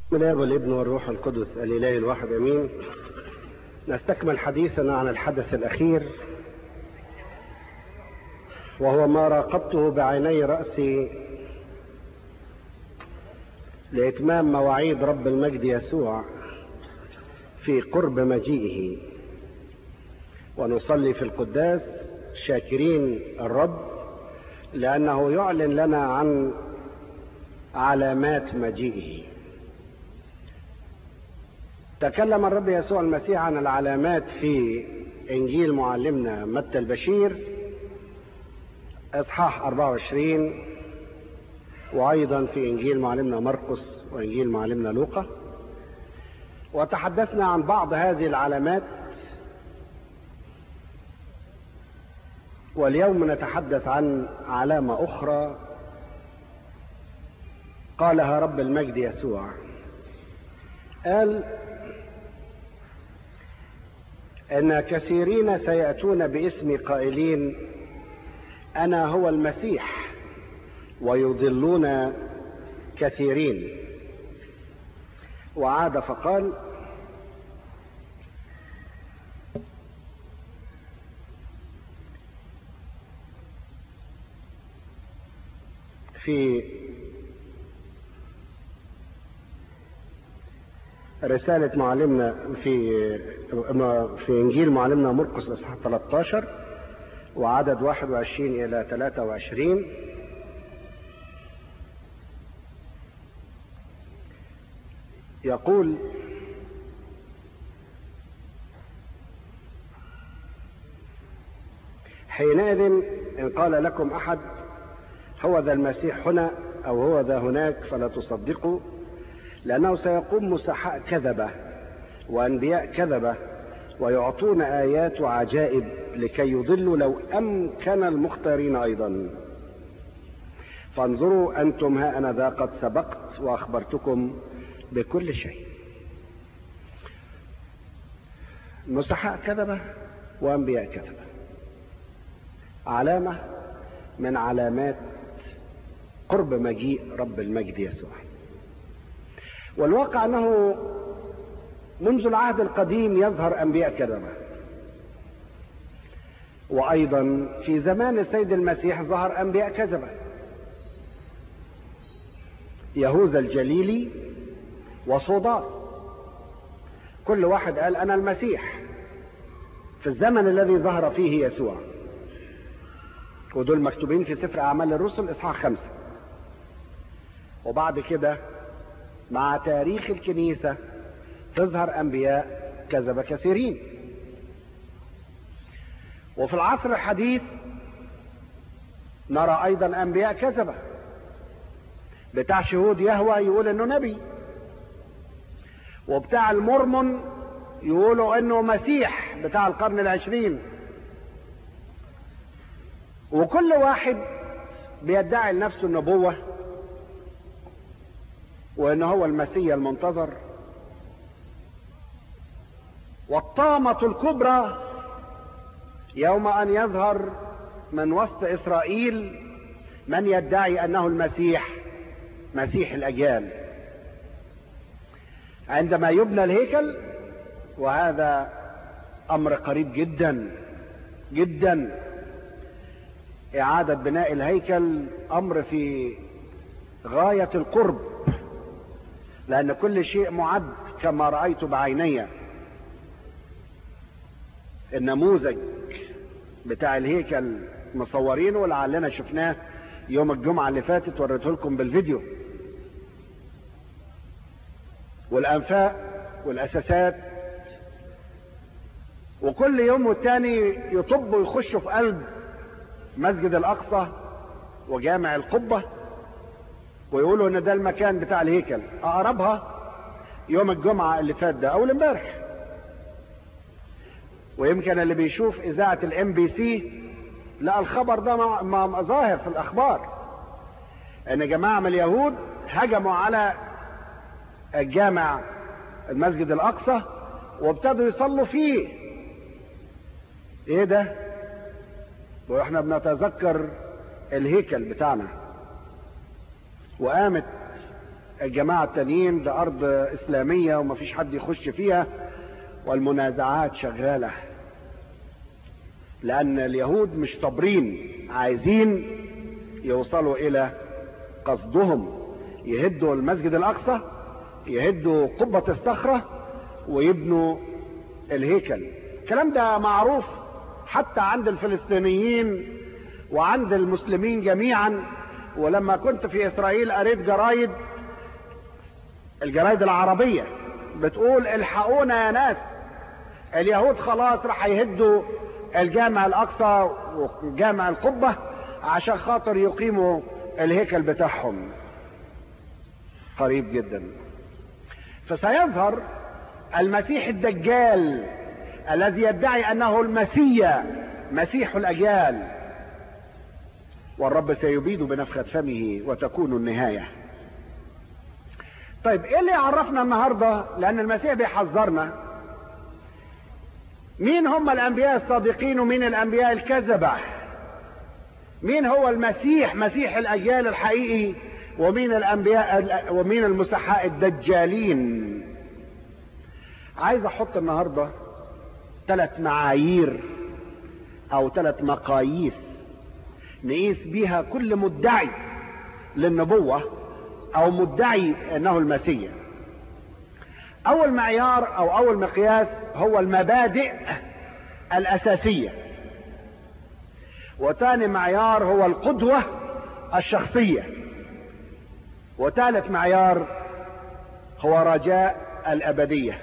الاب والابن والروح القدس الاله الواحد امين نستكمل حديثنا عن الحدث الاخير وهو ما راقبته بعيني راسي لاتمام مواعيد رب المجد يسوع في قرب مجيئه ونصلي في القداس شاكرين الرب لانه يعلن لنا عن علامات مجيئه تكلم الرب يسوع المسيح عن العلامات في انجيل معلمنا متى البشير اصحاح 24 وايضا في انجيل معلمنا مرقس وانجيل معلمنا لوقا وتحدثنا عن بعض هذه العلامات واليوم نتحدث عن علامه اخرى قالها رب المجد يسوع قال ان كثيرين سياتون باسمي قائلين انا هو المسيح ويضلون كثيرين وعاد فقال في رسالة معلمنا في في إنجيل معلمنا مرقس إصحاح 13 وعدد 21 إلى 23 يقول حينئذ إن قال لكم أحد هو ذا المسيح هنا أو هو ذا هناك فلا تصدقوا لأنه سيقوم مسحاء كذبة وأنبياء كذبة ويعطون آيات وعجائب لكي يضلوا لو أمكن المختارين أيضا فانظروا أنتم ها أنا ذا قد سبقت وأخبرتكم بكل شيء مسحاء كذبة وأنبياء كذبة علامة من علامات قرب مجيء رب المجد يسوع والواقع انه منذ العهد القديم يظهر انبياء كذبه وايضا في زمان السيد المسيح ظهر انبياء كذبه يهوذا الجليلي وصوداس كل واحد قال انا المسيح في الزمن الذي ظهر فيه يسوع ودول مكتوبين في سفر اعمال الرسل اصحاح خمسه وبعد كده مع تاريخ الكنيسة تظهر أنبياء كذب كثيرين وفي العصر الحديث نرى أيضا أنبياء كذبة بتاع شهود يهوى يقول إنه نبي وبتاع المرمن يقولوا إنه مسيح بتاع القرن العشرين وكل واحد بيدعي لنفسه النبوه وان هو المسيح المنتظر والطامة الكبرى يوم ان يظهر من وسط اسرائيل من يدعي انه المسيح مسيح الاجيال عندما يبنى الهيكل وهذا امر قريب جدا جدا اعادة بناء الهيكل امر في غاية القرب لأن كل شيء معد كما رأيت بعيني النموذج بتاع الهيكل مصورينه ولعلنا شفناه يوم الجمعة اللي فاتت وريته لكم بالفيديو والأنفاق والأساسات وكل يوم والتاني يطبوا يخشوا في قلب مسجد الأقصى وجامع القبة ويقولوا ان ده المكان بتاع الهيكل اقربها يوم الجمعة اللي فات ده اول امبارح ويمكن اللي بيشوف اذاعة الام بي سي لا الخبر ده ما ظاهر في الاخبار ان جماعة من اليهود هجموا على الجامع المسجد الاقصى وابتدوا يصلوا فيه ايه ده واحنا بنتذكر الهيكل بتاعنا وقامت الجماعة التانيين ده أرض إسلامية ومفيش حد يخش فيها والمنازعات شغالة لأن اليهود مش صابرين عايزين يوصلوا إلى قصدهم يهدوا المسجد الأقصى يهدوا قبة الصخرة ويبنوا الهيكل الكلام ده معروف حتى عند الفلسطينيين وعند المسلمين جميعا ولما كنت في إسرائيل قريت جرايد الجرايد العربية بتقول الحقونا يا ناس اليهود خلاص راح يهدوا الجامع الأقصى وجامع القبة عشان خاطر يقيموا الهيكل بتاعهم قريب جدا فسيظهر المسيح الدجال الذي يدعي انه المسيا مسيح الاجيال والرب سيبيد بنفخة فمه وتكون النهاية طيب ايه اللي يعرفنا النهاردة لان المسيح بيحذرنا مين هم الانبياء الصادقين ومين الانبياء الكذبة مين هو المسيح مسيح الاجيال الحقيقي ومين الانبياء ومين المسحاء الدجالين عايز احط النهارده ثلاث معايير او ثلاث مقاييس نقيس بيها كل مدعي للنبوة او مدعي انه المسيح اول معيار او اول مقياس هو المبادئ الاساسية وثاني معيار هو القدوة الشخصية وثالث معيار هو رجاء الابديه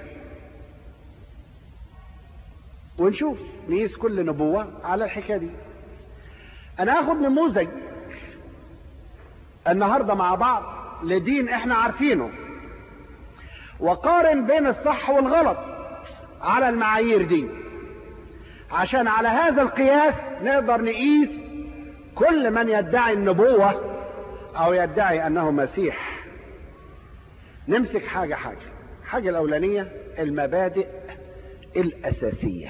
ونشوف نقيس كل نبوة على الحكاية دي انا هاخد نموذج النهاردة مع بعض لدين احنا عارفينه وقارن بين الصح والغلط على المعايير دي عشان على هذا القياس نقدر نقيس كل من يدعي النبوة او يدعي انه مسيح نمسك حاجة حاجة حاجة الاولانية المبادئ الاساسيه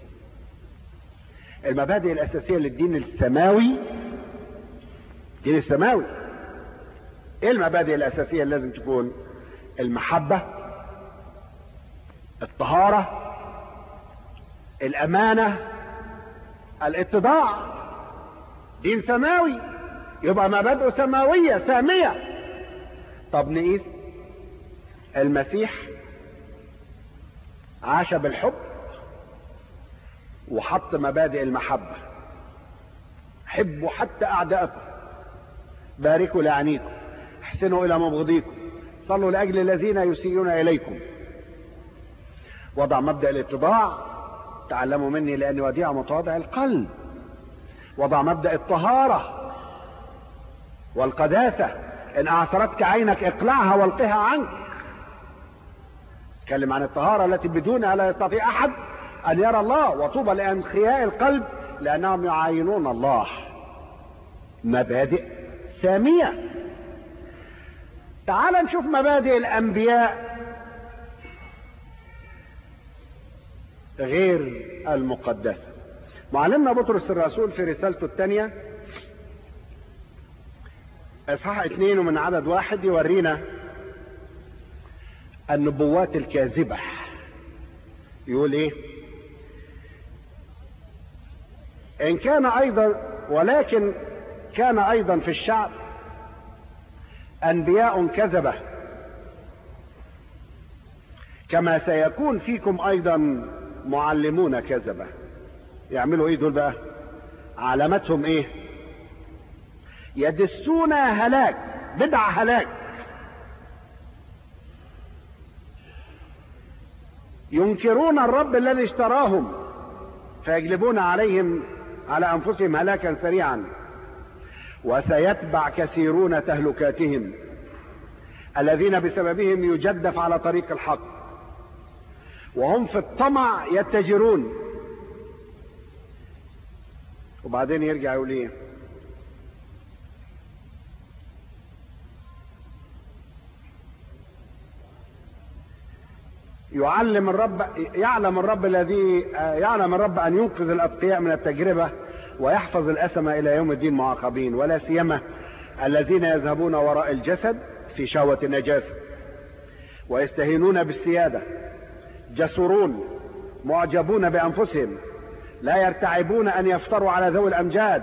المبادئ الأساسية للدين السماوي الدين السماوي ايه المبادئ الأساسية اللي لازم تكون المحبة الطهارة الأمانة الاتضاع دين سماوي يبقى مبادئه سماوية سامية طب نقيس المسيح عاش بالحب وحط مبادئ المحبة حبوا حتى أعداءكم باركوا لعنيكم احسنوا إلى مبغضيكم صلوا لأجل الذين يسيئون إليكم وضع مبدأ الاتضاع تعلموا مني لأني وديع متواضع القلب وضع مبدأ الطهارة والقداسة إن أعصرتك عينك اقلعها والقها عنك تكلم عن الطهارة التي بدونها لا يستطيع أحد أن يرى الله وطوبى لأنخياء القلب لأنهم يعاينون الله مبادئ سامية تعال نشوف مبادئ الأنبياء غير المقدسة معلمنا بطرس الرسول في رسالته الثانية اصحاح اثنين ومن عدد واحد يورينا النبوات الكاذبة يقول ايه ان كان ايضا ولكن كان ايضا في الشعب انبياء كذبة كما سيكون فيكم ايضا معلمون كذبة يعملوا ايه دول بقى علامتهم ايه يدسون هلاك بدع هلاك ينكرون الرب الذي اشتراهم فيجلبون عليهم على انفسهم هلاكا سريعا وسيتبع كثيرون تهلكاتهم الذين بسببهم يجدف على طريق الحق وهم في الطمع يتجرون وبعدين يرجع يقول ايه يعلم الرب يعلم الرب الذي يعلم الرب ان ينقذ الاتقياء من التجربه ويحفظ الاسمى الى يوم الدين معاقبين ولا سيما الذين يذهبون وراء الجسد في شهوة النجاسة ويستهينون بالسيادة جسورون معجبون بأنفسهم لا يرتعبون أن يفتروا على ذوي الأمجاد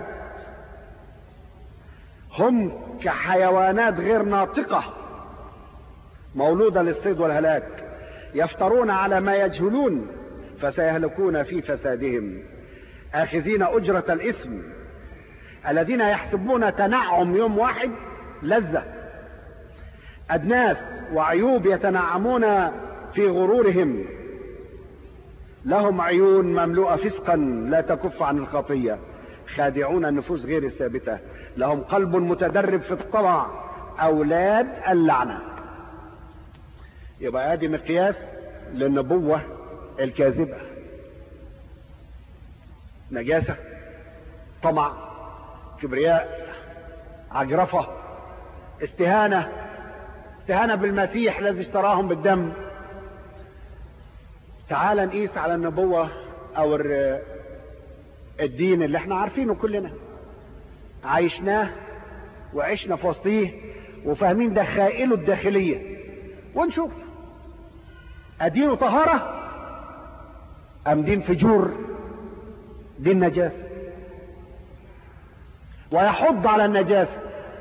هم كحيوانات غير ناطقة مولودة للصيد والهلاك يفترون على ما يجهلون فسيهلكون في فسادهم آخذين أجرة الإثم الذين يحسبون تنعم يوم واحد لذة أدناس وعيوب يتنعمون في غرورهم لهم عيون مملوءة فسقا لا تكف عن الخطية خادعون النفوس غير الثابتة لهم قلب متدرب في الطمع أولاد اللعنة يبقى ادي مقياس للنبوة الكاذبة نجاسة طمع كبرياء عجرفة استهانة استهانة بالمسيح الذي اشتراهم بالدم تعال نقيس على النبوة او الدين اللي احنا عارفينه كلنا عايشناه وعشنا في وسطيه وفاهمين دخائله الداخلية ونشوف ادينه طهارة ام دين فجور دين نجاسة ويحض على النجاسة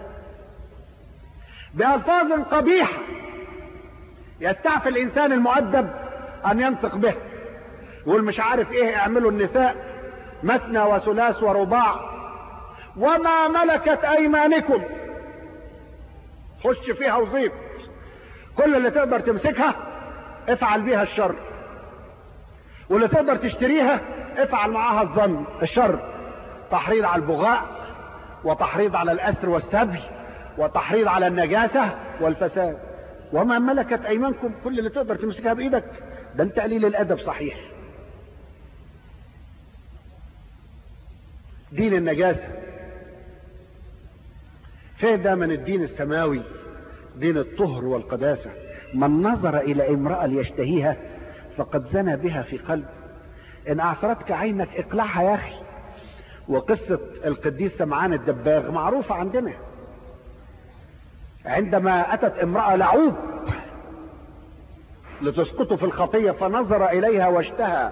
بألفاظ قبيحة يستعفي الإنسان المؤدب أن ينطق به يقول مش عارف إيه اعملوا النساء مثنى وثلاث ورباع وما ملكت أيمانكم خش فيها وزيط كل اللي تقدر تمسكها افعل بيها الشر واللي تقدر تشتريها افعل معاها الظن الشر تحريض على البغاء وتحريض على الأسر والسبي وتحريض على النجاسة والفساد وما ملكت أيمانكم كل اللي تقدر تمسكها بإيدك ده انت قليل الأدب صحيح دين النجاسة فين ده من الدين السماوي دين الطهر والقداسة من نظر إلى امرأة ليشتهيها فقد زنى بها في قلب إن أعثرتك عينك اقلعها يا أخي وقصة القديس سمعان الدباغ معروفة عندنا عندما أتت امرأة لعوب لتسقط في الخطية فنظر إليها واشتهى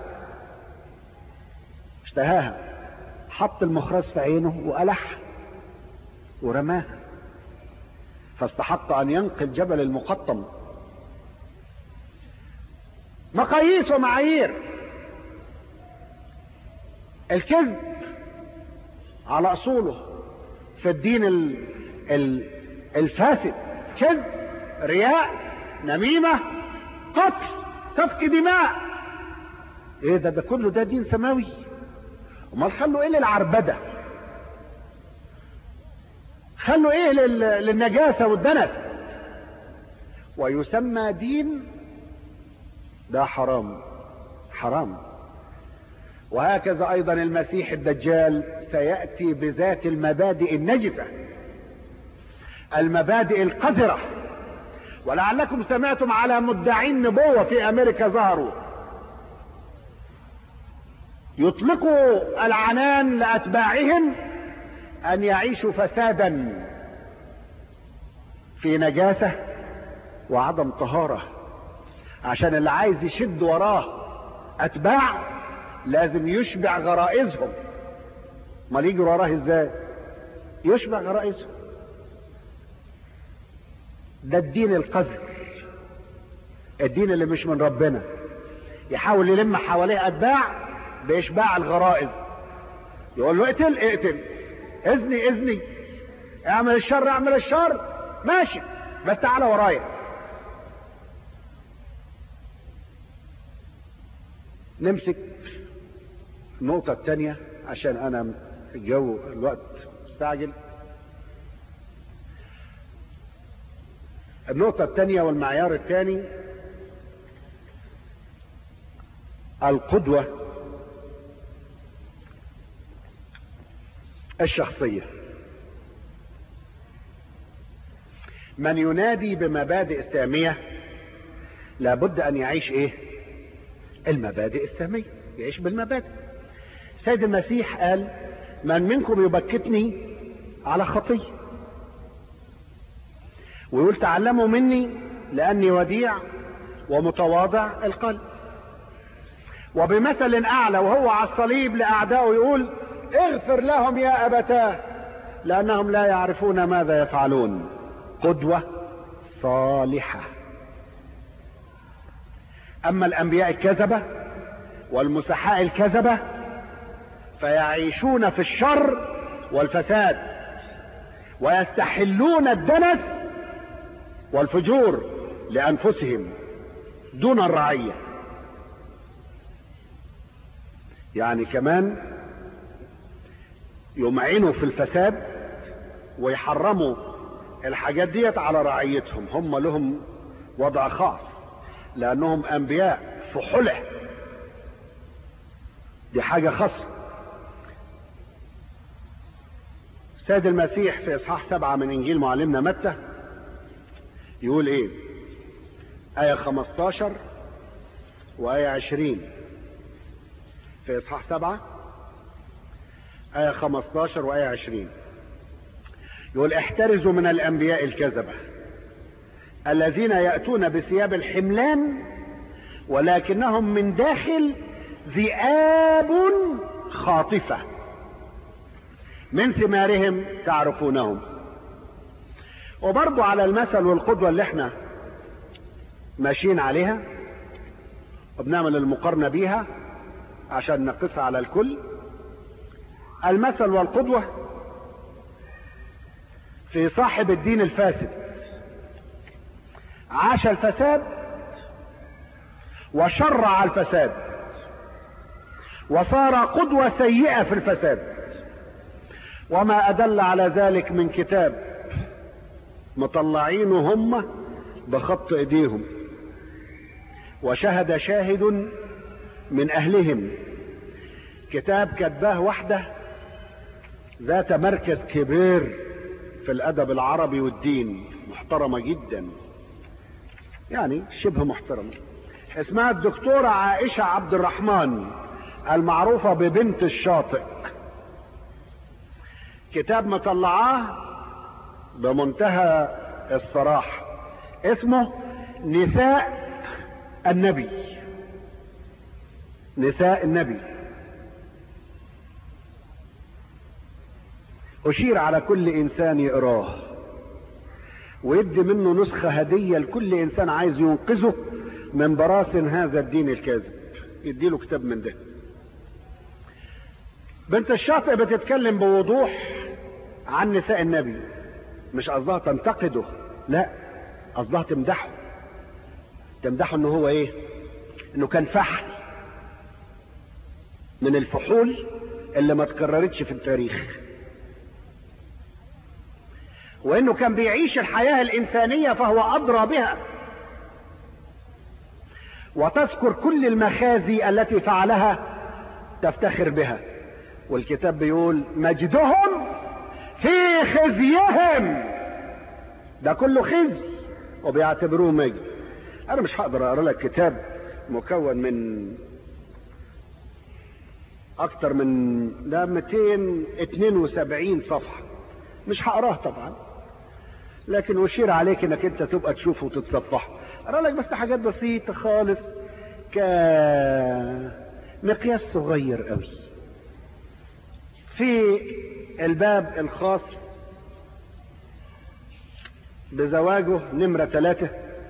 اشتهاها حط المخرز في عينه وألح ورماها فاستحق أن ينقل جبل المقطم مقاييس ومعايير الكذب على أصوله في الدين ال ال الفاسد كذب رياء نميمة قتل سفك دماء ايه ده ده كله ده دين سماوي امال خلوا ايه للعربدة خلوا ايه للنجاسة والدنس ويسمى دين ده حرام حرام وهكذا ايضا المسيح الدجال سيأتي بذات المبادئ النجسة المبادئ القذرة ولعلكم سمعتم على مدعين نبوة في امريكا ظهروا يطلقوا العنان لاتباعهم ان يعيشوا فسادا في نجاسة وعدم طهارة عشان اللي عايز يشد وراه اتباع لازم يشبع غرائزهم ما يجي وراه ازاي يشبع غرائزهم ده الدين القذر الدين اللي مش من ربنا يحاول يلم حواليه اتباع باشباع الغرائز يقول له اقتل اقتل اذني اذني اعمل الشر اعمل الشر ماشي بس تعالى ورايا نمسك النقطة الثانية عشان انا الجو الوقت مستعجل النقطة الثانية والمعيار الثاني القدوة الشخصية من ينادي بمبادئ اسلامية لابد ان يعيش ايه المبادئ السامية يعيش بالمبادئ سيد المسيح قال من منكم يبكتني على خطية ويقول تعلموا مني لاني وديع ومتواضع القلب وبمثل اعلى وهو على الصليب لاعدائه يقول اغفر لهم يا ابتاه لانهم لا يعرفون ماذا يفعلون قدوه صالحه اما الانبياء الكذبه والمسحاء الكذبه فيعيشون في الشر والفساد ويستحلون الدنس والفجور لانفسهم دون الرعيه يعني كمان يمعنوا في الفساد ويحرموا الحاجات ديت على رعيتهم هم لهم وضع خاص لانهم انبياء فحله دي حاجه خاصه السيد المسيح في اصحاح سبعة من انجيل معلمنا متى يقول ايه آية 15 وآية 20 في إصحاح سبعة آية 15 وآية 20 يقول احترزوا من الأنبياء الكذبة الذين يأتون بثياب الحملان ولكنهم من داخل ذئاب خاطفة من ثمارهم تعرفونهم وبرضو على المثل والقدوة اللي احنا ماشيين عليها وبنعمل المقارنة بيها عشان نقصها على الكل المثل والقدوة في صاحب الدين الفاسد عاش الفساد وشرع الفساد وصار قدوة سيئة في الفساد وما أدل على ذلك من كتاب مطلعينه هم بخط ايديهم وشهد شاهد من اهلهم كتاب كتباه وحده ذات مركز كبير في الادب العربي والدين محترمه جدا يعني شبه محترمه اسمها الدكتوره عائشه عبد الرحمن المعروفه ببنت الشاطئ كتاب مطلعاه بمنتهى الصراحه اسمه نساء النبي نساء النبي أشير على كل إنسان يقراه ويدي منه نسخة هدية لكل إنسان عايز ينقذه من براسن هذا الدين الكاذب يديله كتاب من ده بنت الشاطئ بتتكلم بوضوح عن نساء النبي مش قصدها تنتقده لا قصدها تمدحه تمدحه انه هو ايه انه كان فحل من الفحول اللي ما تكررتش في التاريخ وانه كان بيعيش الحياة الانسانية فهو ادرى بها وتذكر كل المخازي التي فعلها تفتخر بها والكتاب بيقول مجدهم في خزيهم ده كله خزي وبيعتبروه مجد انا مش هقدر اقرا لك كتاب مكون من اكتر من ده 272 صفحه مش هقراه طبعا لكن اشير عليك انك انت تبقى تشوفه وتتصفحه اقرا لك بس حاجات بسيطه خالص كمقياس صغير قوي في الباب الخاص بزواجه نمرة ثلاثة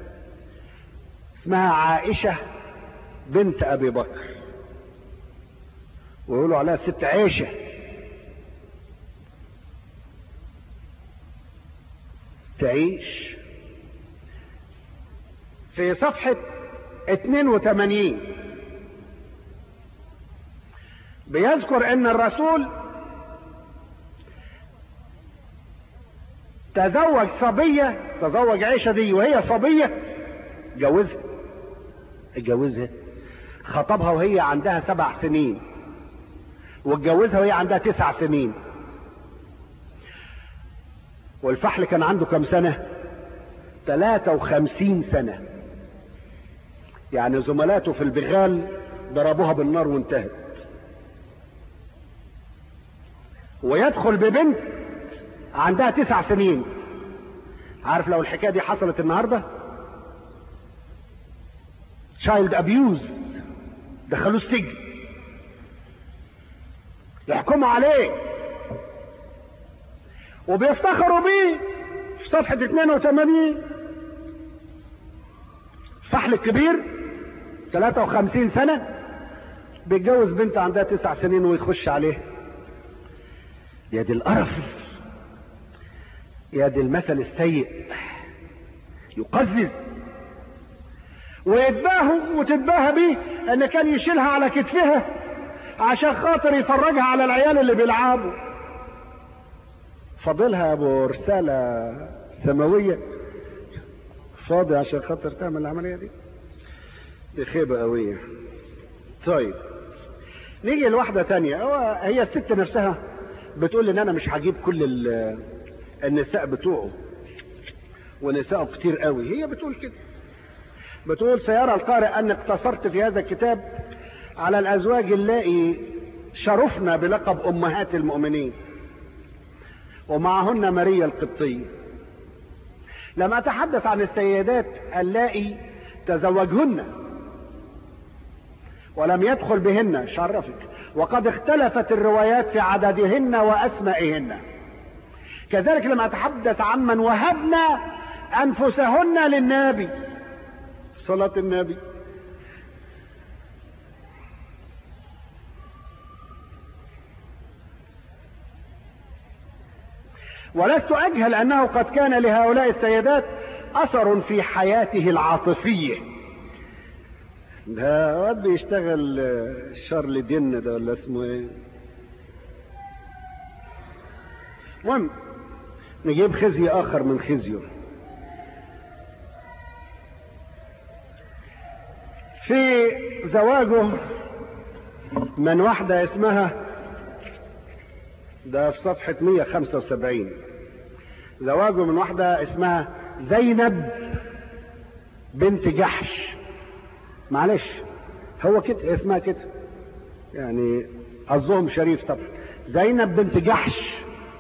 اسمها عائشة بنت أبي بكر ويقولوا عليها ست عائشة تعيش في صفحة 82 بيذكر ان الرسول تزوج صبية تزوج عيشة دي وهي صبية جوزها اتجوزها خطبها وهي عندها سبع سنين واتجوزها وهي عندها تسع سنين والفحل كان عنده كم سنة 53 سنة يعني زملاته في البغال ضربوها بالنار وانتهت ويدخل ببنت عندها تسع سنين عارف لو الحكايه دي حصلت النهارده تشايلد ابيوز دخلوه السجن يحكموا عليه وبيفتخروا بيه في صفحة 82 فحل الكبير 53 سنة بيتجوز بنت عندها تسع سنين ويخش عليه يا دي القرف يا دي المثل السيء يقزز ويتباهوا وتتباهى بيه ان كان يشيلها على كتفها عشان خاطر يفرجها على العيال اللي بيلعبوا فاضلها يا ابو رسالة سماوية فاضي عشان خاطر تعمل العملية دي دي خيبة قوية طيب نيجي لواحدة تانية هو هي الست نفسها بتقول ان انا مش هجيب كل النساء بتوعه ونساء كتير قوي هي بتقول كده بتقول سيرى القارئ ان اقتصرت في هذا الكتاب على الازواج اللائي شرفنا بلقب امهات المؤمنين ومعهن ماريا القبطية لم اتحدث عن السيدات اللائي تزوجهن ولم يدخل بهن شرفك وقد اختلفت الروايات في عددهن واسمائهن كذلك لم اتحدث عمن وهبنا انفسهن للنبي صلاة النبي ولست اجهل انه قد كان لهؤلاء السيدات اثر في حياته العاطفية ده واد بيشتغل شارل دين ده ولا اسمه ايه المهم نجيب خزي اخر من خزيه في زواجه من واحدة اسمها ده في صفحة 175 زواجه من واحدة اسمها زينب بنت جحش معلش هو كده اسمها كده يعني قصدهم شريف طبعا زينب بنت جحش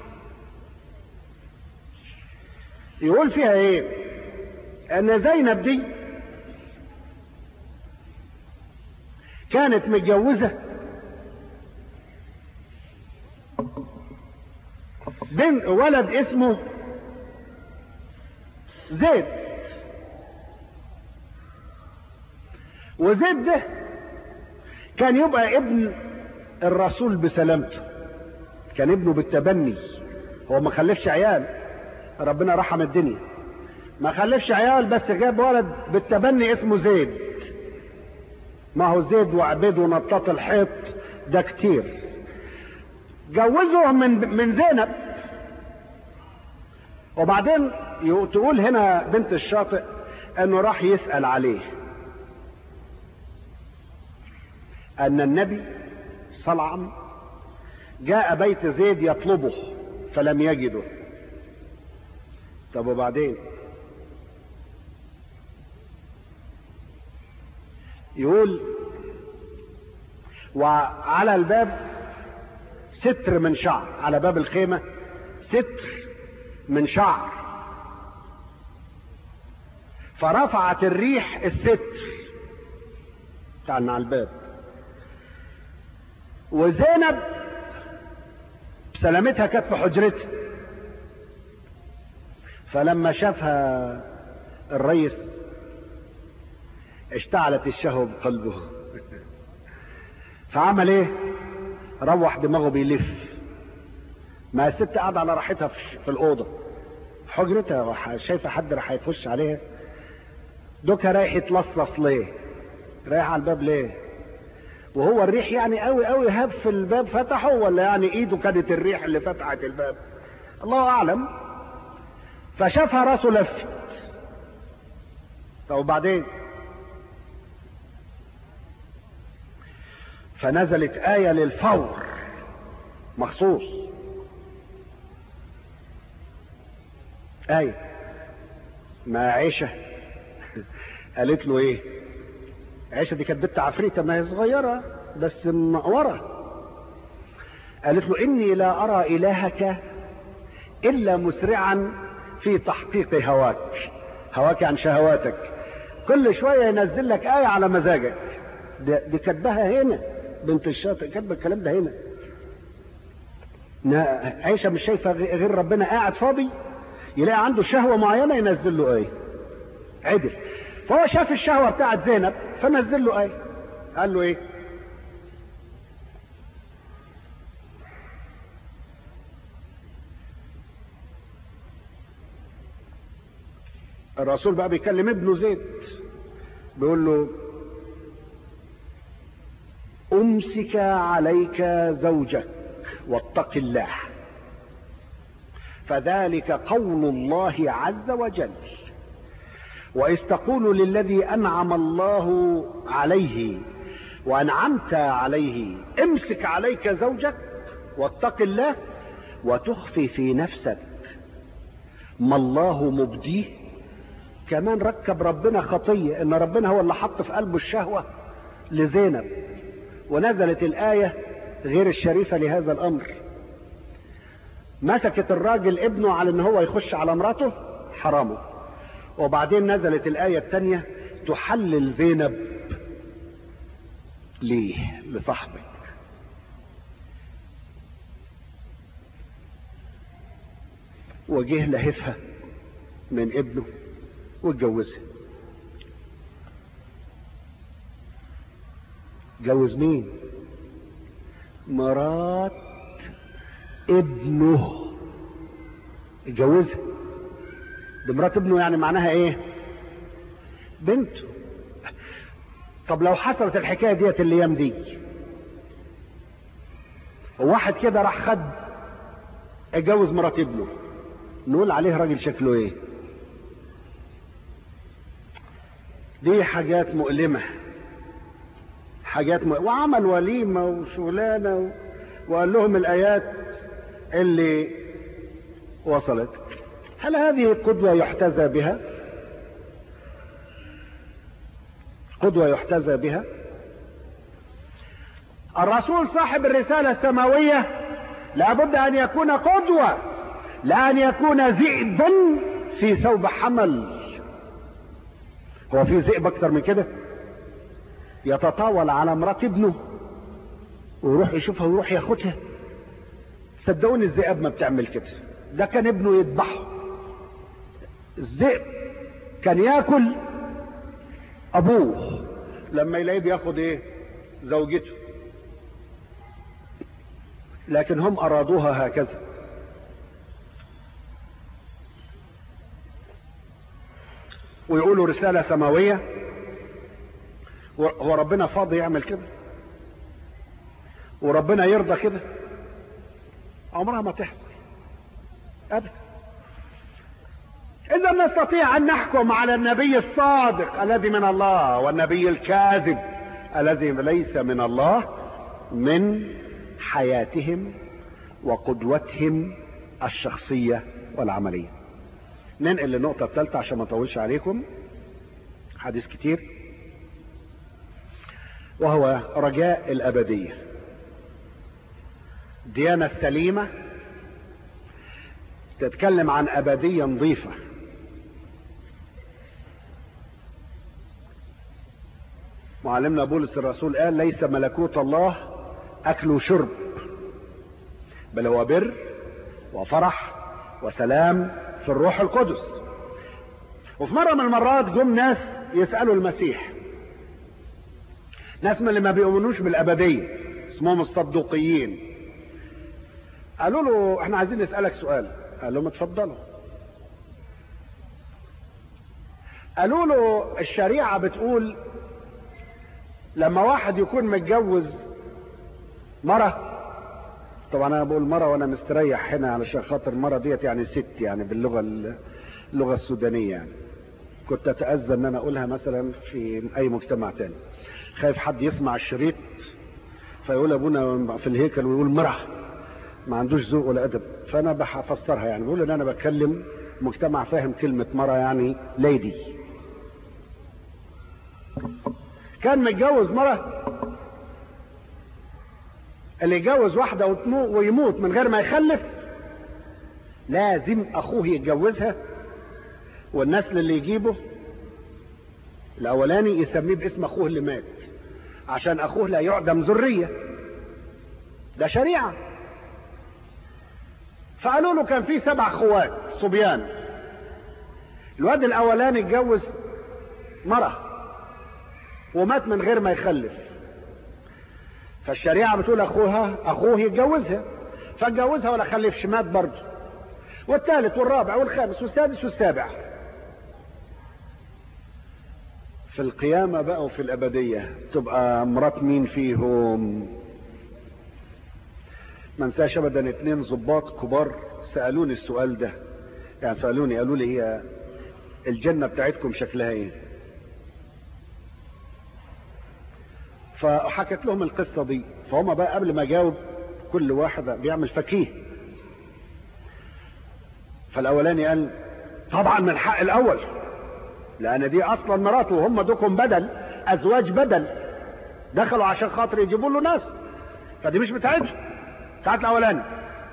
يقول فيها ايه ان زينب دي كانت متجوزة بن ولد اسمه زيد وزيد ده كان يبقى ابن الرسول بسلامته كان ابنه بالتبني هو ما خلفش عيال ربنا رحم الدنيا ما خلفش عيال بس جاب ولد بالتبني اسمه زيد ما هو زيد وعبيد ونطاط الحيط ده كتير جوزه من من زينب وبعدين تقول هنا بنت الشاطئ انه راح يسأل عليه ان النبي صلى الله عليه وسلم جاء بيت زيد يطلبه فلم يجده طب وبعدين يقول وعلى الباب ستر من شعر على باب الخيمة ستر من شعر فرفعت الريح الستر بتاع على الباب وزينب بسلامتها كانت في حجرتها فلما شافها الريس اشتعلت الشهوة بقلبه فعمل ايه روح دماغه بيلف ما الست قاعدة على راحتها في الأوضة في حجرتها شايفة حد راح يخش عليها دوكها رايح يتلصص ليه رايح على الباب ليه وهو الريح يعني قوي قوي هاب في الباب فتحه ولا يعني ايده كانت الريح اللي فتحت الباب الله اعلم فشافها راسه لفت طب وبعدين فنزلت آية للفور مخصوص آية ما عيشة قالت له ايه عيشة دي كانت بنت عفريتة ما هي صغيرة بس مقورة قالت له اني لا ارى الهك الا مسرعا في تحقيق هواك هواك عن شهواتك كل شويه ينزل لك ايه على مزاجك دي, دي كاتباها هنا بنت الشاطئ كاتبه الكلام ده هنا عيشه مش شايفه غير ربنا قاعد فاضي يلاقي عنده شهوه معينه ينزل له ايه عدل فهو شاف الشهوه بتاعت زينب فنزل له ايه قال له ايه الرسول بقى بيكلم ابنه زيد بيقول له امسك عليك زوجك واتق الله فذلك قول الله عز وجل واذ تقول للذي انعم الله عليه وانعمت عليه امسك عليك زوجك واتق الله وتخفي في نفسك ما الله مبديه كمان ركب ربنا خطيه ان ربنا هو اللي حط في قلبه الشهوه لزينب ونزلت الايه غير الشريفه لهذا الامر مسكت الراجل ابنه على ان هو يخش على مراته حرامه وبعدين نزلت الايه الثانيه تحلل زينب ليه لصاحبك وجه لهفها من ابنه واتجوزها جوز مين مرات ابنه اتجوزها دي مرات ابنه يعني معناها ايه بنته طب لو حصلت الحكايه ديت الايام دي وواحد كده راح خد اتجوز مرات ابنه نقول عليه راجل شكله ايه دي حاجات مؤلمة حاجات مؤلمة. وعمل وليمة وشغلانة و... وقال لهم الآيات اللي وصلت هل هذه قدوة يحتذى بها قدوة يحتذى بها الرسول صاحب الرسالة السماوية لابد أن يكون قدوة لأن يكون ذئبا في ثوب حمل هو في ذئب اكتر من كده يتطاول على مرات ابنه ويروح يشوفها ويروح ياخدها صدقوني الذئاب ما بتعمل كده ده كان ابنه يذبحه الذئب كان ياكل ابوه لما يلاقيه بياخد ايه زوجته لكن هم ارادوها هكذا ويقولوا رسالة سماوية هو ربنا فاضي يعمل كده وربنا يرضى كده عمرها ما تحصل ابدا اذا نستطيع ان نحكم على النبي الصادق الذي من الله والنبي الكاذب الذي ليس من الله من حياتهم وقدوتهم الشخصيه والعمليه ننقل للنقطة الثالثة عشان ما اطولش عليكم حديث كتير وهو رجاء الأبدية ديانة السليمة تتكلم عن أبدية نظيفة معلمنا بولس الرسول قال ليس ملكوت الله أكل وشرب بل هو بر وفرح وسلام في الروح القدس وفي مرة من المرات جم ناس يسألوا المسيح ناس من اللي ما بيؤمنوش بالأبدية اسمهم الصدوقيين قالوا له احنا عايزين نسألك سؤال قال لهم اتفضلوا قالوا له الشريعة بتقول لما واحد يكون متجوز مرة طبعا انا بقول مرة وانا مستريح هنا علشان خاطر مرة ديت يعني ست يعني باللغة اللغة السودانية يعني كنت اتأذى ان انا اقولها مثلا في اي مجتمع تاني خايف حد يسمع الشريط فيقول ابونا في الهيكل ويقول مرة ما عندوش ذوق ولا ادب فانا بفسرها يعني بقول ان انا بتكلم مجتمع فاهم كلمة مرة يعني ليدي كان متجوز مرة اللي يتجوز واحدة ويموت من غير ما يخلف لازم اخوه يتجوزها والنسل اللي يجيبه الاولاني يسميه باسم اخوه اللي مات عشان اخوه لا يعدم ذريه ده شريعه فقالوا له كان في سبع اخوات صبيان الواد الاولاني اتجوز مره ومات من غير ما يخلف فالشريعه بتقول اخوها اخوه يتجوزها فاتجوزها ولا خلفش مات برضه والثالث والرابع والخامس والسادس والسابع في القيامة بقى وفي الأبدية تبقى مرات مين فيهم ما انساش ابدا اتنين ظباط كبار سألوني السؤال ده يعني سألوني قالوا لي هي الجنة بتاعتكم شكلها ايه فحكت لهم القصة دي فهم بقى قبل ما اجاوب كل واحد بيعمل فكيه فالاولاني قال طبعا من حق الاول لان دي اصلا مراته وهم دوكم بدل ازواج بدل دخلوا عشان خاطر يجيبوا له ناس فدي مش بتاعتهم بتاعت الاولاني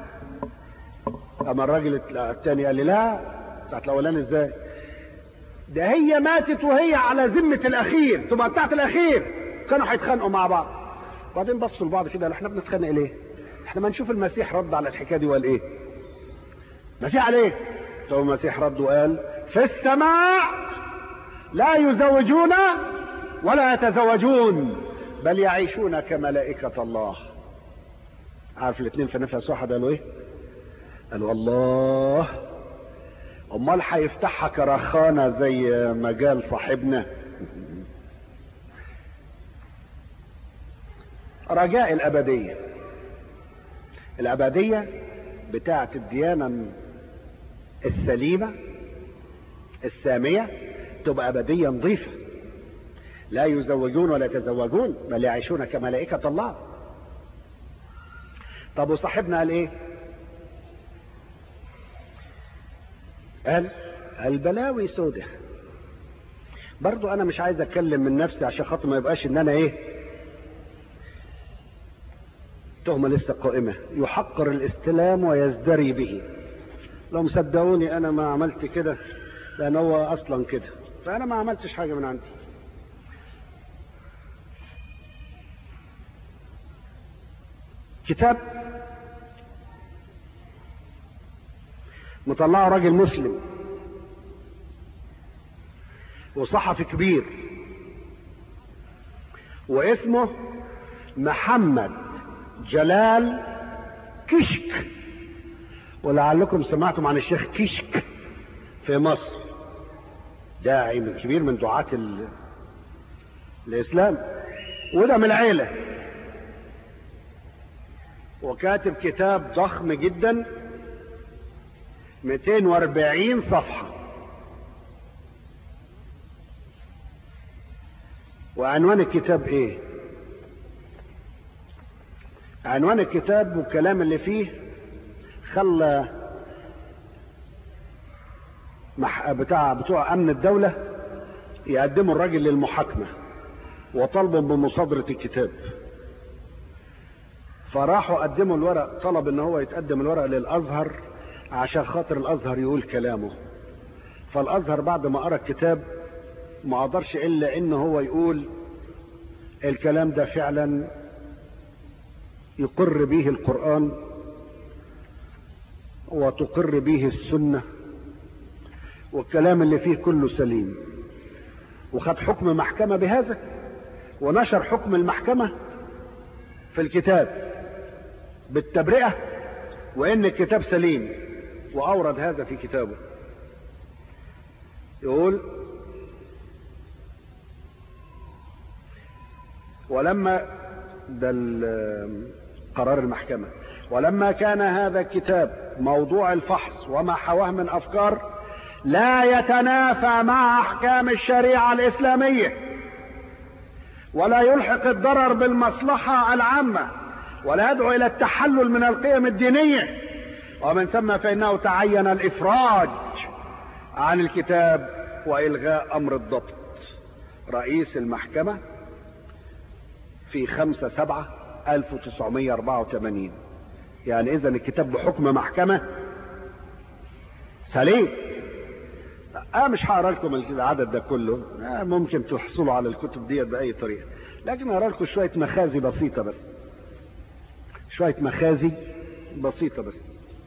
اما الراجل الثاني قال لي لا بتاعت الاولاني ازاي ده هي ماتت وهي على ذمة الاخير تبقى بتاعت الاخير كانوا هيتخانقوا مع بعض بعدين بصوا لبعض كده احنا بنتخانق ليه احنا ما نشوف المسيح رد على الحكايه دي وقال ايه المسيح قال ايه طب المسيح رد وقال في السماء لا يزوجون ولا يتزوجون بل يعيشون كملائكة الله عارف الاثنين في نفس واحد قالوا ايه قالوا الله امال هيفتحها كرخانة زي ما قال صاحبنا رجاء الابدية الابدية بتاعت الديانة السليمة السامية تبقى أبدية نظيفة لا يزوجون ولا يتزوجون بل يعيشون كملائكة الله طب وصاحبنا قال ايه قال البلاوي سودة برضو انا مش عايز اتكلم من نفسي عشان خاطر ما يبقاش ان انا ايه تهمة لسه قائمة يحقر الاستلام ويزدري به لو مصدقوني انا ما عملت كده لان هو اصلا كده فانا ما عملتش حاجة من عندي كتاب مطلعه راجل مسلم وصحفي كبير واسمه محمد جلال كشك ولعلكم سمعتم عن الشيخ كشك في مصر داعي من كبير من دعاة ال... الإسلام وده من العيلة وكاتب كتاب ضخم جدا 240 صفحة وعنوان الكتاب ايه عنوان الكتاب والكلام اللي فيه خلى مح... بتاع بتوع امن الدولة يقدموا الراجل للمحاكمة وطلبوا بمصادرة الكتاب فراحوا قدموا الورق طلب ان هو يتقدم الورق للازهر عشان خاطر الازهر يقول كلامه فالازهر بعد ما قرا الكتاب ما قدرش الا ان هو يقول الكلام ده فعلا يقر به القرآن وتقر به السنة والكلام اللي فيه كله سليم وخد حكم محكمة بهذا ونشر حكم المحكمة في الكتاب بالتبرئة وإن الكتاب سليم وأورد هذا في كتابه يقول ولما ده قرار المحكمة ولما كان هذا الكتاب موضوع الفحص وما حواه من أفكار لا يتنافى مع أحكام الشريعة الإسلامية ولا يلحق الضرر بالمصلحة العامة ولا يدعو إلى التحلل من القيم الدينية ومن ثم فإنه تعين الإفراج عن الكتاب وإلغاء أمر الضبط رئيس المحكمة في خمسة سبعة ألف وتسعمية أربعة وثمانين يعني إذا الكتاب بحكم محكمة سليم اه مش هقرا لكم العدد ده كله آه ممكن تحصلوا على الكتب ديت باي طريقه لكن هقرا لكم شويه مخازي بسيطه بس شويه مخازي بسيطه بس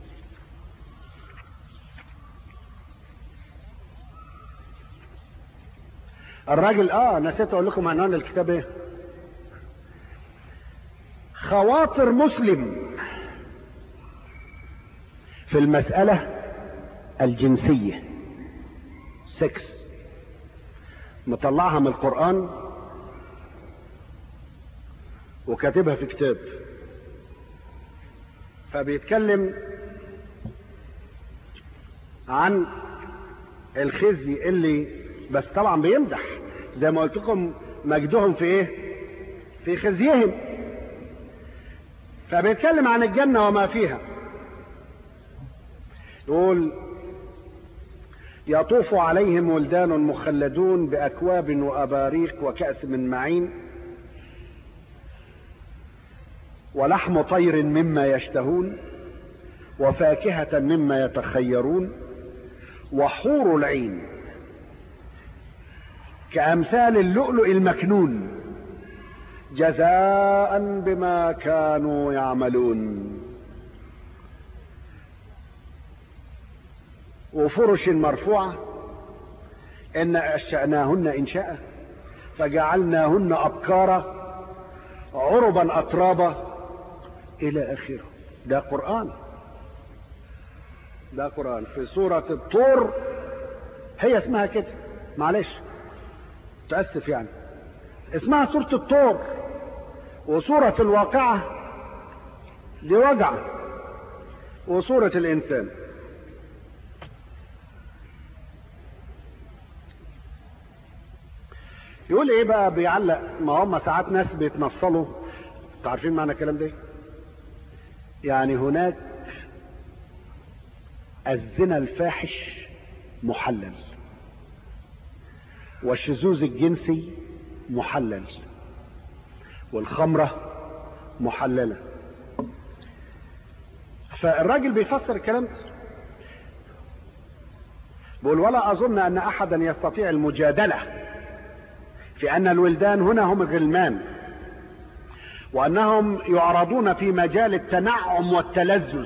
الراجل اه نسيت اقول لكم عنوان الكتاب ايه خواطر مسلم في المسألة الجنسية سكس مطلعها من القرآن وكاتبها في كتاب فبيتكلم عن الخزي اللي بس طبعا بيمدح زي ما قلت لكم مجدهم في ايه في خزيهم فبيتكلم عن الجنة وما فيها يقول يطوف عليهم ولدان مخلدون بأكواب وأباريق وكأس من معين ولحم طير مما يشتهون وفاكهة مما يتخيرون وحور العين كأمثال اللؤلؤ المكنون جزاء بما كانوا يعملون وفرش مرفوعة إن أنشأناهن إنشاء فجعلناهن أبكارا عربا أترابا إلى آخره ده قرآن ده قرآن في سورة الطور هي اسمها كده معلش تأسف يعني اسمها سورة الطور وسورة الواقعة دي وجعة وسورة الإنسان يقول ايه بقى بيعلق ما هم ساعات ناس بيتنصلوا انتوا عارفين معنى الكلام ده يعني هناك الزنا الفاحش محلل والشذوذ الجنسي محلل والخمرة محللة فالراجل بيفسر الكلام ده بيقول ولا أظن أن أحدا يستطيع المجادلة في أن الولدان هنا هم الغلمان وأنهم يعرضون في مجال التنعم والتلذذ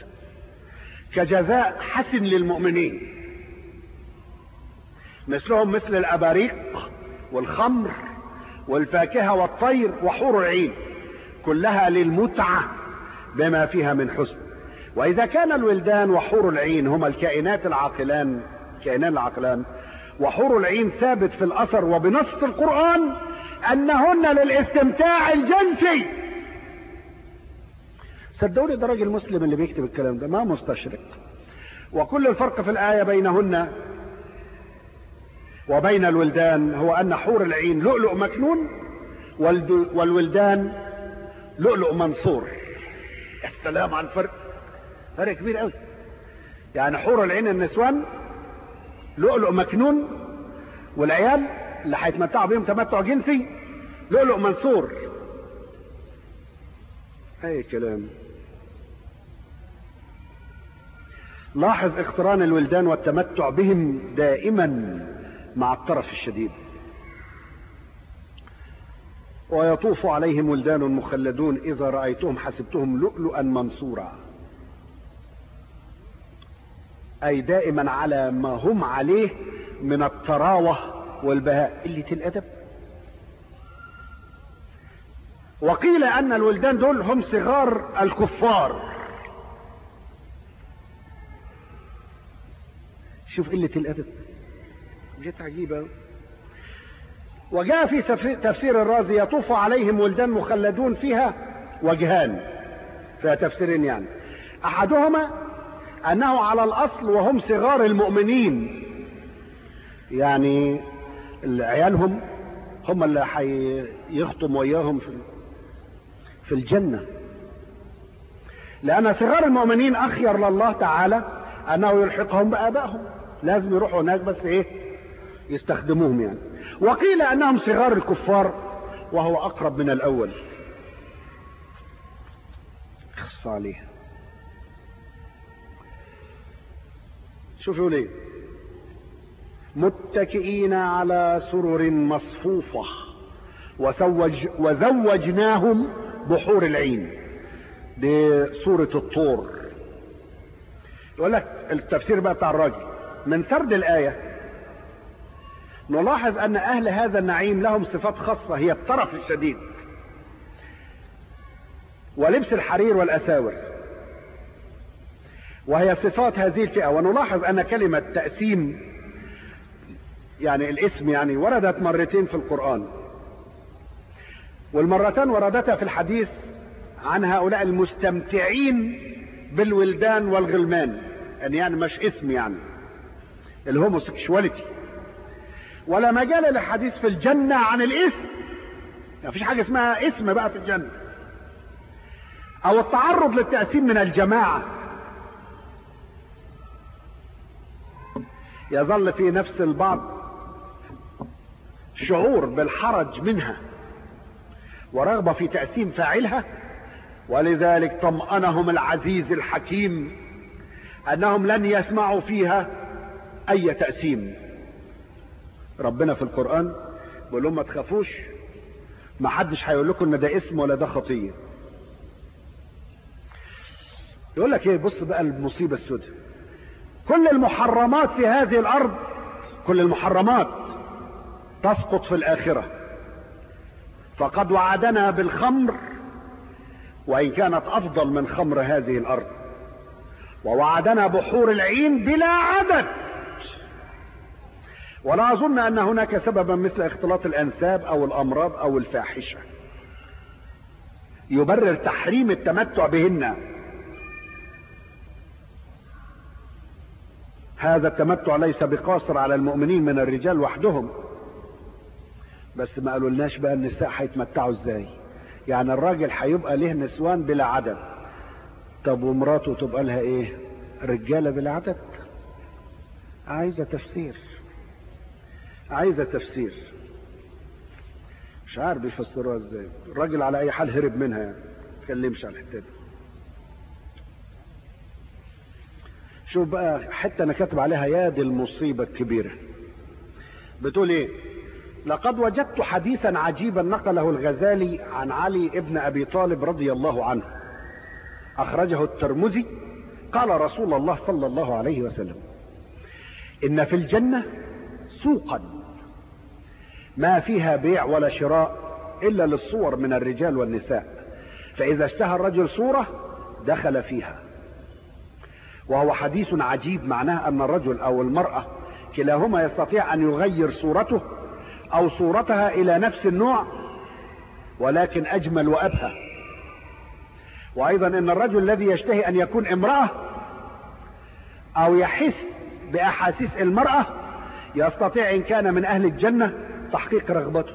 كجزاء حسن للمؤمنين مثلهم مثل الأباريق والخمر والفاكهة والطير وحور العين كلها للمتعة بما فيها من حسن وإذا كان الولدان وحور العين هما الكائنات العاقلان كائنان العقلان وحور العين ثابت في الأثر وبنص القرآن أنهن للاستمتاع الجنسي صدقوني ده راجل مسلم اللي بيكتب الكلام ده ما مستشرق وكل الفرق في الآية بينهن وبين الولدان هو أن حور العين لؤلؤ مكنون والولدان لؤلؤ منصور السلام على الفرق فرق كبير قوي يعني حور العين النسوان لؤلؤ مكنون والعيال اللي هيتمتعوا بيهم تمتع جنسي لؤلؤ منصور اي كلام لاحظ اقتران الولدان والتمتع بهم دائما مع الطرف الشديد ويطوف عليهم ولدان مخلدون اذا رايتهم حسبتهم لؤلؤا منصورا اي دائما على ما هم عليه من الطراوه والبهاء قله الادب وقيل ان الولدان دول هم صغار الكفار شوف قله الادب جت عجيبه وجاء في تفسير الرازي يطوف عليهم ولدان مخلدون فيها وجهان فيها تفسيرين يعني احدهما انه على الاصل وهم صغار المؤمنين يعني عيالهم هم اللي هيخطم وياهم في في الجنة لأن صغار المؤمنين أخير لله تعالى أنه يلحقهم بآبائهم لازم يروحوا هناك بس إيه يستخدموهم يعني وقيل أنهم صغار الكفار وهو أقرب من الأول خص عليه شوف يقول ايه متكئين على سرر مصفوفة وزوج وزوجناهم بحور العين دي سورة الطور يقول لك التفسير بقى بتاع الراجل من سرد الآية نلاحظ أن أهل هذا النعيم لهم صفات خاصة هي الطرف الشديد ولبس الحرير والأساور وهي صفات هذه الفئة ونلاحظ أن كلمة تأسيم يعني الاسم يعني وردت مرتين في القرآن والمرتان وردتا في الحديث عن هؤلاء المستمتعين بالولدان والغلمان يعني, يعني مش اسم يعني الهوموسيكشواليتي ولا مجال للحديث في الجنة عن الاسم ما فيش حاجة اسمها اسم بقى في الجنة او التعرض للتأثير من الجماعة يظل في نفس البعض شعور بالحرج منها ورغبة في تأثيم فاعلها ولذلك طمأنهم العزيز الحكيم أنهم لن يسمعوا فيها أي تأثيم ربنا في القرآن بيقول لهم ما تخافوش ما حدش هيقول لكم ان ده اسم ولا ده خطيه يقول لك ايه بص بقى المصيبه السوداء كل المحرمات في هذه الارض كل المحرمات تسقط في الاخره فقد وعدنا بالخمر وان كانت افضل من خمر هذه الارض ووعدنا بحور العين بلا عدد ولا اظن ان هناك سببا مثل اختلاط الانساب او الامراض او الفاحشه يبرر تحريم التمتع بهن هذا التمتع ليس بقاصر على المؤمنين من الرجال وحدهم بس ما قالولناش بقى النساء هيتمتعوا ازاي يعني الراجل هيبقى له نسوان بلا عدد طب ومراته تبقى لها ايه رجاله بلا عدد عايزه تفسير عايزه تفسير مش عارف بيفسروها ازاي الراجل على اي حال هرب منها يعني ما تكلمش على الحته دي شوف بقى حتى انا كاتب عليها يا دي المصيبه الكبيره بتقول ايه لقد وجدت حديثا عجيبا نقله الغزالي عن علي ابن ابي طالب رضي الله عنه اخرجه الترمذي قال رسول الله صلى الله عليه وسلم ان في الجنه سوقا ما فيها بيع ولا شراء الا للصور من الرجال والنساء فاذا اشتهى الرجل صوره دخل فيها وهو حديث عجيب معناه ان الرجل او المراه كلاهما يستطيع ان يغير صورته او صورتها الى نفس النوع ولكن اجمل وابهى وايضا ان الرجل الذي يشتهي ان يكون امراه او يحس باحاسيس المراه يستطيع ان كان من اهل الجنه تحقيق رغبته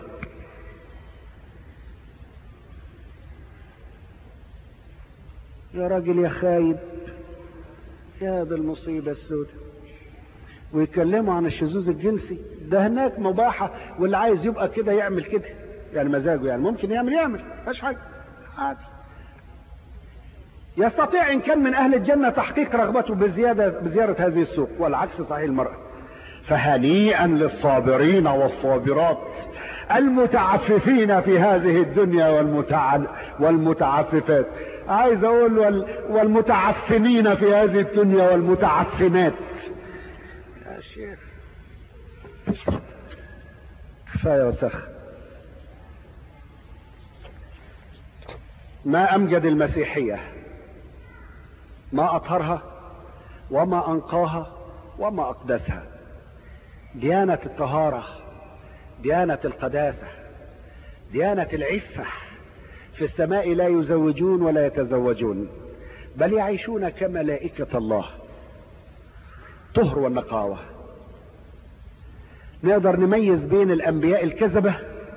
يا راجل يا خايب يا ذا المصيبة السوداء ويتكلموا عن الشذوذ الجنسي ده هناك مباحة واللي عايز يبقى كده يعمل كده يعني مزاجه يعني ممكن يعمل يعمل مفيش حاجة عادي يستطيع إن كان من أهل الجنة تحقيق رغبته بزيادة بزيارة هذه السوق والعكس صحيح المرأة فهنيئا للصابرين والصابرات المتعففين في هذه الدنيا والمتع... والمتعففات عايز اقول وال... والمتعفنين في هذه الدنيا والمتعفنات يا شيخ كفايه وسخ ما امجد المسيحيه ما اطهرها وما انقاها وما اقدسها ديانه الطهاره ديانه القداسه ديانه العفه في السماء لا يزوجون ولا يتزوجون بل يعيشون كملائكة الله طهر والنقاوة نقدر نميز بين الأنبياء الكذبة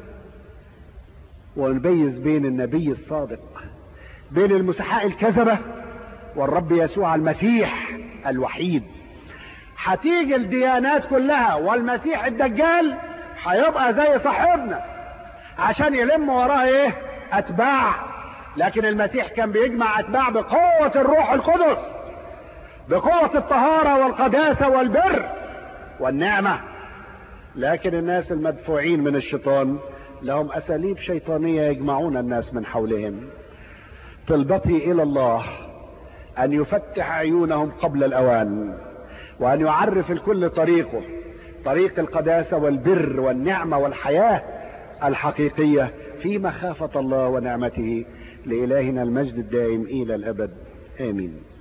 ونميز بين النبي الصادق بين المسحاء الكذبة والرب يسوع المسيح الوحيد هتيجي الديانات كلها والمسيح الدجال هيبقى زي صاحبنا عشان يلم وراه ايه اتباع لكن المسيح كان بيجمع اتباع بقوة الروح القدس بقوة الطهارة والقداسة والبر والنعمة لكن الناس المدفوعين من الشيطان لهم اساليب شيطانية يجمعون الناس من حولهم طلبتي الى الله ان يفتح عيونهم قبل الاوان وان يعرف الكل طريقه طريق القداسة والبر والنعمة والحياة الحقيقية في مخافة الله ونعمته لإلهنا المجد الدائم إلى الأبد آمين